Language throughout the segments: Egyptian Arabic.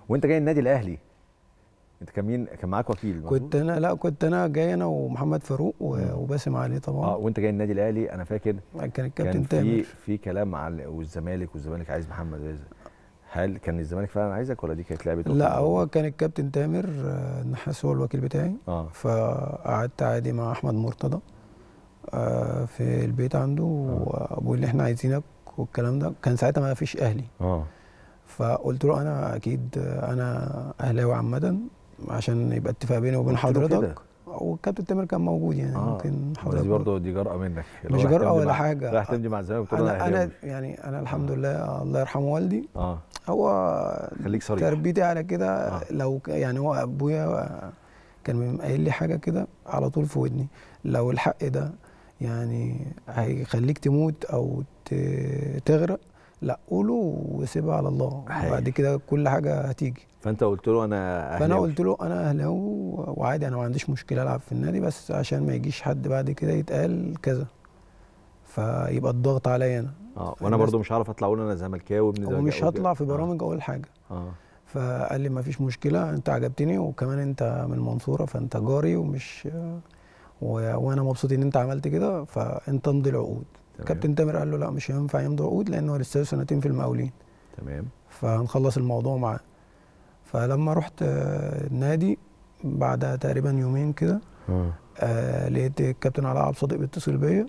وانت جاي النادي الاهلي انت كان مين كان معاك وكيل مظبوط؟ كنت انا لا كنت انا جاي انا ومحمد فاروق و- وباسم علي اه طبعا وانت جاي النادي الاهلي انا فاكر كان كان الكابتن في تامر في كلام مع ال- والزمالك والزمالك عايز محمد رزق هل كان الزمالك فعلا عايزك ولا دي كانت لعبه لا وكيل؟ هو كان الكابتن تامر آه، النحاس هو الوكيل بتاعي اه فقعدت عادي مع احمد مرتضى آه، في البيت عنده وابوه احنا عايزينك والكلام ده كان ساعتها ما فيش اهلي اه فقلت له انا اكيد انا اهلاوي عامه عشان يبقى اتفاق بيني وبين قلت له كده؟ حضرتك والكابتن تامر كان موجود يعني اه ممكن بس حضرتك دي برضه دي جرأة منك اللي مش هو رايح جرأة تمضي ولا مع- حاجة. رايح تمضي مع الزمالك وتقول انا انا انا يعني انا الحمد آه. لله الله يرحمه والدي اه هو خليك صريح تربيتي على كده آه. لو ك- يعني هو ابويا كان قايل لي حاجه كده على طول في ودني لو الحق ده يعني هيخليك تموت او ت- تغرق لا قوله وسيبها على الله هايل. وبعد كده كل حاجه هتيجي فانت قلت له انا فانا أهلاوي. قلت له انا اهلاوي وعادي انا ما عنديش مشكله العب في النادي بس عشان ما يجيش حد بعد كده يتقال كذا فيبقى الضغط عليا انا اه وانا الناس- برضه مش هعرف اطلع اقول انا زملكاوي ابن زملكاوي ومش هطلع في آه. برامج اقول حاجه اه فقال لي ما فيش مشكله انت عجبتني وكمان انت من المنصوره فانت جاري ومش و... وانا مبسوط ان انت عملت كده فانت امضي العقود تمام كابتن تامر قال له لا مش هينفع يمضي عقود لانه لسه سنتين في المقاولين تمام فهنخلص الموضوع معاه فلما رحت آه، النادي بعدها تقريبا يومين كده اه آه لقيت الكابتن علاء عبد الصادق بيتصل بيا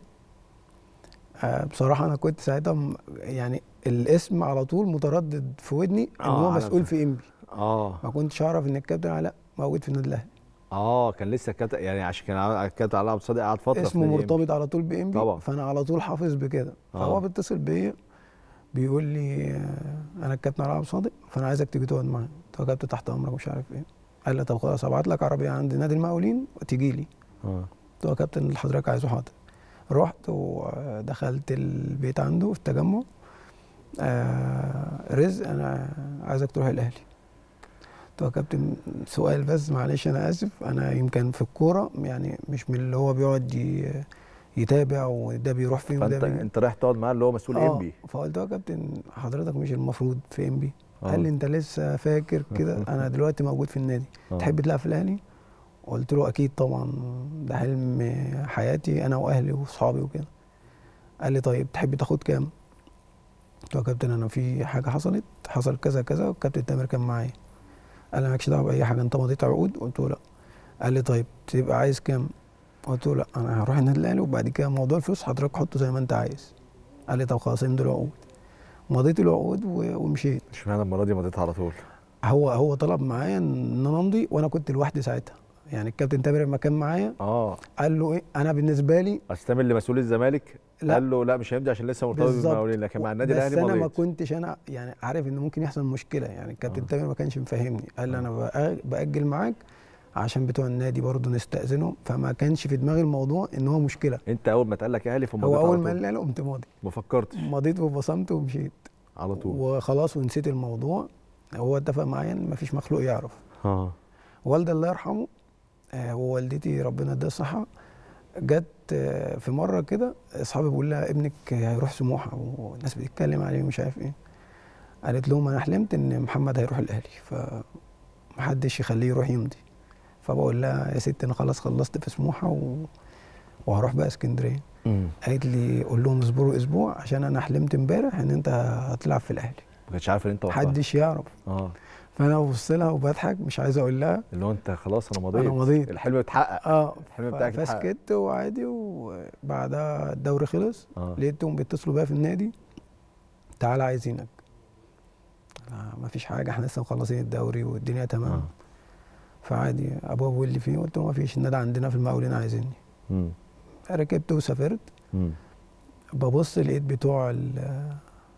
آه بصراحه انا كنت ساعتها م- يعني الاسم على طول متردد في ودني ان آه، هو على مسؤول فكرة. في انبي اه ما كنتش اعرف ان الكابتن علاء موجود في النادي الاهلي اه كان لسه كابتن يعني عشان كان ع- كابتن علاء عبد الصادق قعد فتره في اسمه نادي مرتبط على طول بانبي طبعا. فانا على طول حافظ بكده آه. فهو بيتصل بيا بيقول لي آه، انا الكابتن علاء عبد الصادق فانا عايزك تيجي تقعد معايا قلت له يا كابتن تحت امرك ومش عارف ايه قال لي طب خلاص ابعت لك عربيه عند نادي المقاولين وتيجي لي اه قلت له يا كابتن اللي حضرتك عايزه حاضر رحت ودخلت البيت عنده في التجمع آه رزق انا عايزك تروح الاهلي قلت له يا كابتن سؤال بس معلش انا اسف انا يمكن في الكوره يعني مش من اللي هو بيقعد ي- يتابع وده بيروح فين وده فانت بيجي. انت رايح تقعد معاه اللي هو مسؤول آه، انبي فقلت له يا كابتن حضرتك مش المفروض في ام بي آه. قال لي انت لسه فاكر كده انا دلوقتي موجود في النادي آه. تحب تلعب في الاهلي قلت له اكيد طبعا ده حلم حياتي انا واهلي واصحابي وكده قال لي طيب تحب تاخد كام قلت له يا كابتن انا في حاجه حصلت حصل كذا كذا والكابتن تامر كان معايا قال لي مالكش دعوه باي حاجه انت مضيت عقود قلت له لا قال لي طيب تبقى عايز كام قلت له لا انا هروح النادي الاهلي وبعد كده موضوع الفلوس حضرتك حطه زي ما انت عايز قال لي طب خلاص امضي العقود مضيت العقود و- ومشيت اشمعنى المره دي مضيتها على طول هو هو طلب معايا ان انا امضي وانا كنت لوحدي ساعتها يعني الكابتن تامر لما كان معايا اه قال له ايه انا بالنسبه لي اصل تامر اللي مسؤول الزمالك لا. قال له لا مش هيمضي عشان لسه مرتبط بالظبط. بالمقاولين لكن مع النادي بس الاهلي انا ما مضيت كنتش انا يعني عارف ان ممكن يحصل مشكله يعني الكابتن آه. تامر ما كانش مفهمني قال لي انا بأ- باجل معاك عشان بتوع النادي برضه نستاذنهم فما كانش في دماغي الموضوع ان هو مشكله انت اول ما اتقال لك اهلي فمضيت هو على اول طول. ما قال لي انا قمت ماضي ما فكرتش مضيت وبصمت ومشيت على طول وخلاص ونسيت الموضوع هو اتفق معايا ان مفيش مخلوق يعرف اه والدي الله يرحمه آه، ووالدتي ربنا يديها الصحة جت آه، في مرة كده أصحابي بيقول لها ابنك هيروح سموحة والناس بتتكلم عليه ومش عارف إيه قالت لهم أنا حلمت إن محمد هيروح الأهلي فمحدش يخليه يروح يمضي فبقول لها يا ست أنا خلاص خلصت في سموحة و... وهروح بقى اسكندرية امم قالت لي قول لهم اصبروا أسبوع عشان أنا حلمت امبارح إن أنت هتلعب في الأهلي ما كنتش عارف ان انت وقتها. محدش يعرف اه فأنا ببص لها وبضحك مش عايز أقول لها اللي هو انت خلاص انا مضيت أنا مضيت الحلم اتحقق اه الحلم بتاعك اتحقق فسكت وعادي وبعدها الدوري خلص اه لقيتهم بيتصلوا بيا في النادي تعالى عايزينك آه مفيش حاجه احنا لسه مخلصين الدوري والدنيا تمام اه فعادي ابويا بيقول لي فين قلت له مفيش النادي عندنا في المقاولين عايزيني امم ركبت وسافرت امم ببص لقيت بتوع ال-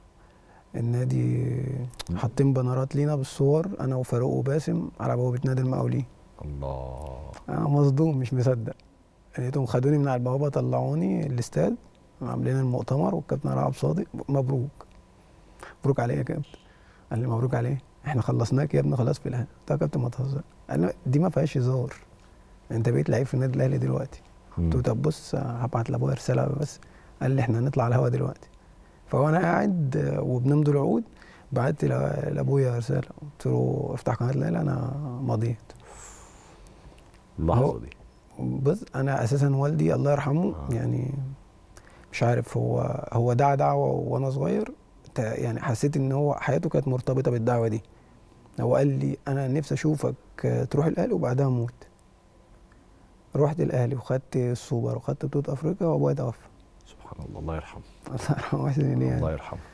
النادي حاطين بنرات لينا بالصور انا وفاروق وباسم على بوابه نادي المقاولين الله انا مصدوم مش مصدق لقيتهم خدوني من على البوابه طلعوني الاستاد عاملين المؤتمر والكابتن علاء عبد الصادق مبروك مبروك عليا يا كابتن قال لي مبروك عليه احنا خلصناك يا ابني خلاص في الاهلي قلت له يا كابتن ما تهزر قال لي دي ما فيهاش هزار انت بقيت لعيب في النادي الاهلي دلوقتي قلت له طب بص هبعت لابويا رساله بس قال لي احنا هنطلع على الهوا دلوقتي فوانا قاعد وبنمضي العقود بعت ل- لابويا رساله قلت له افتح قناه ليلى انا مضيت اللحظه هو- دي بص انا اساسا والدي الله يرحمه آه. يعني مش عارف هو هو دعا دعوه وانا صغير تا- يعني حسيت ان هو حياته كانت مرتبطه بالدعوه دي هو قال لي انا نفسي اشوفك آه، تروح الاهلي وبعدها اموت رحت الاهلي وخدت السوبر وخدت بطوله افريقيا وابويا توفى سبحان الله الله يرحمه الله يرحمه ويحسن اليه يعني الله يرحمه